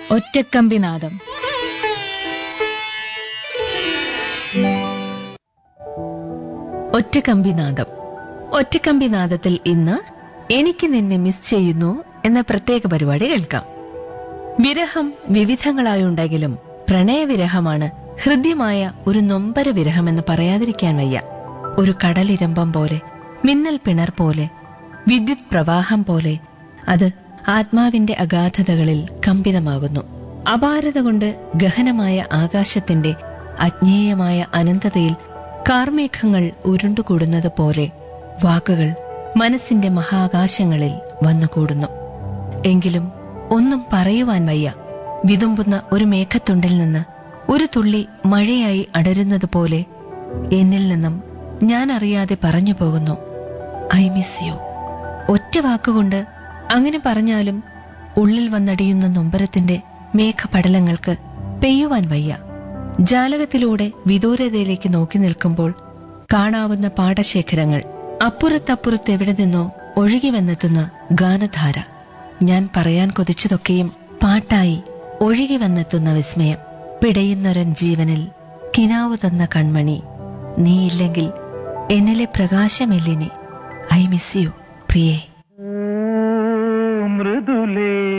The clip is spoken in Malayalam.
ഒറ്റക്കമ്പിനാദം ഒറ്റക്കമ്പിനാദം ഒറ്റക്കമ്പിനാദത്തിൽ ഇന്ന് എനിക്ക് നിന്നെ മിസ് ചെയ്യുന്നു എന്ന പ്രത്യേക പരിപാടി കേൾക്കാം വിരഹം വിവിധങ്ങളായുണ്ടെങ്കിലും പ്രണയവിരഹമാണ് ഹൃദ്യമായ ഒരു നൊമ്പര വിരഹമെന്ന് പറയാതിരിക്കാൻ വയ്യ ഒരു കടലിരമ്പം പോലെ മിന്നൽ പിണർ പോലെ വിദ്യുത് പ്രവാഹം പോലെ അത് ആത്മാവിന്റെ അഗാധതകളിൽ കമ്പിതമാകുന്നു അപാരത കൊണ്ട് ഗഹനമായ ആകാശത്തിന്റെ അജ്ഞേയമായ അനന്തതയിൽ കാർമേഘങ്ങൾ ഉരുണ്ടുകൂടുന്നത് പോലെ വാക്കുകൾ മനസ്സിന്റെ മഹാകാശങ്ങളിൽ വന്നുകൂടുന്നു എങ്കിലും ഒന്നും പറയുവാൻ വയ്യ വിതുമ്പുന്ന ഒരു മേഘത്തുണ്ടിൽ നിന്ന് ഒരു തുള്ളി മഴയായി അടരുന്നത് പോലെ എന്നിൽ നിന്നും ഞാൻ അറിയാതെ പറഞ്ഞു പോകുന്നു ഐ മിസ് യു ഒറ്റ വാക്കുകൊണ്ട് അങ്ങനെ പറഞ്ഞാലും ഉള്ളിൽ വന്നടിയുന്ന നൊമ്പരത്തിന്റെ മേഘപടലങ്ങൾക്ക് പെയ്യുവാൻ വയ്യ ജാലകത്തിലൂടെ വിദൂരതയിലേക്ക് നോക്കി നിൽക്കുമ്പോൾ കാണാവുന്ന പാടശേഖരങ്ങൾ അപ്പുറത്തപ്പുറത്ത് എവിടെ നിന്നോ ഒഴുകി വന്നെത്തുന്ന ഗാനധാര ഞാൻ പറയാൻ കൊതിച്ചതൊക്കെയും പാട്ടായി ഒഴുകി വന്നെത്തുന്ന വിസ്മയം പിടയുന്നൊരൻ ജീവനിൽ കിനാവ് തന്ന കൺമണി നീയില്ലെങ്കിൽ എന്നിലെ പ്രകാശമില്ലിനി ഐ മിസ് യു പ്രിയേ മൃദുലേ